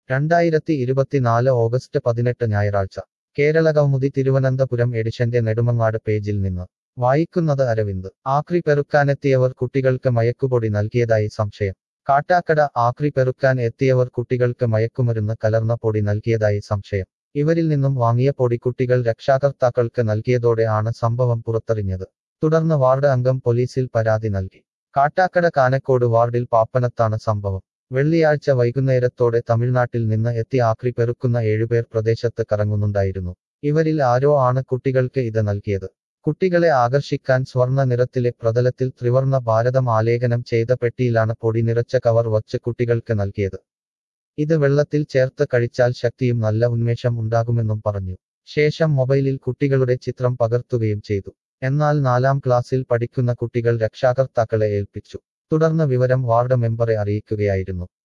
രണ്ടായിരത്തി ഇരുപത്തിനാല് ഓഗസ്റ്റ് പതിനെട്ട് ഞായറാഴ്ച കേരളകൗമുദി തിരുവനന്തപുരം എഡിഷന്റെ നെടുമങ്ങാട് പേജിൽ നിന്ന് വായിക്കുന്നത് അരവിന്ദ് ആക്രി പെറുക്കാനെത്തിയവർ കുട്ടികൾക്ക് മയക്കുപൊടി നൽകിയതായി സംശയം കാട്ടാക്കട ആക്രി പെറുക്കാൻ എത്തിയവർ കുട്ടികൾക്ക് മയക്കുമരുന്ന് കലർന്ന പൊടി നൽകിയതായി സംശയം ഇവരിൽ നിന്നും വാങ്ങിയ പൊടി കുട്ടികൾ രക്ഷാകർത്താക്കൾക്ക് നൽകിയതോടെ ആണ് സംഭവം പുറത്തറിഞ്ഞത് തുടർന്ന് വാർഡ് അംഗം പോലീസിൽ പരാതി നൽകി കാട്ടാക്കട കാനക്കോട് വാർഡിൽ പാപ്പനത്താണ് സംഭവം വെള്ളിയാഴ്ച വൈകുന്നേരത്തോടെ തമിഴ്നാട്ടിൽ നിന്ന് എത്തി ആക്രി പെറുക്കുന്ന ഏഴുപേർ പ്രദേശത്ത് കറങ്ങുന്നുണ്ടായിരുന്നു ഇവരിൽ ആരോ ആണ് കുട്ടികൾക്ക് ഇത് നൽകിയത് കുട്ടികളെ ആകർഷിക്കാൻ സ്വർണ്ണ നിറത്തിലെ പ്രതലത്തിൽ ത്രിവർണ ഭാരതം ആലേഖനം ചെയ്ത പെട്ടിയിലാണ് പൊടി നിറച്ച കവർ വച്ച് കുട്ടികൾക്ക് നൽകിയത് ഇത് വെള്ളത്തിൽ ചേർത്ത് കഴിച്ചാൽ ശക്തിയും നല്ല ഉന്മേഷം ഉണ്ടാകുമെന്നും പറഞ്ഞു ശേഷം മൊബൈലിൽ കുട്ടികളുടെ ചിത്രം പകർത്തുകയും ചെയ്തു എന്നാൽ നാലാം ക്ലാസ്സിൽ പഠിക്കുന്ന കുട്ടികൾ രക്ഷാകർത്താക്കളെ ഏൽപ്പിച്ചു തുടർന്ന് വിവരം വാർഡ് മെമ്പറെ അറിയിക്കുകയായിരുന്നു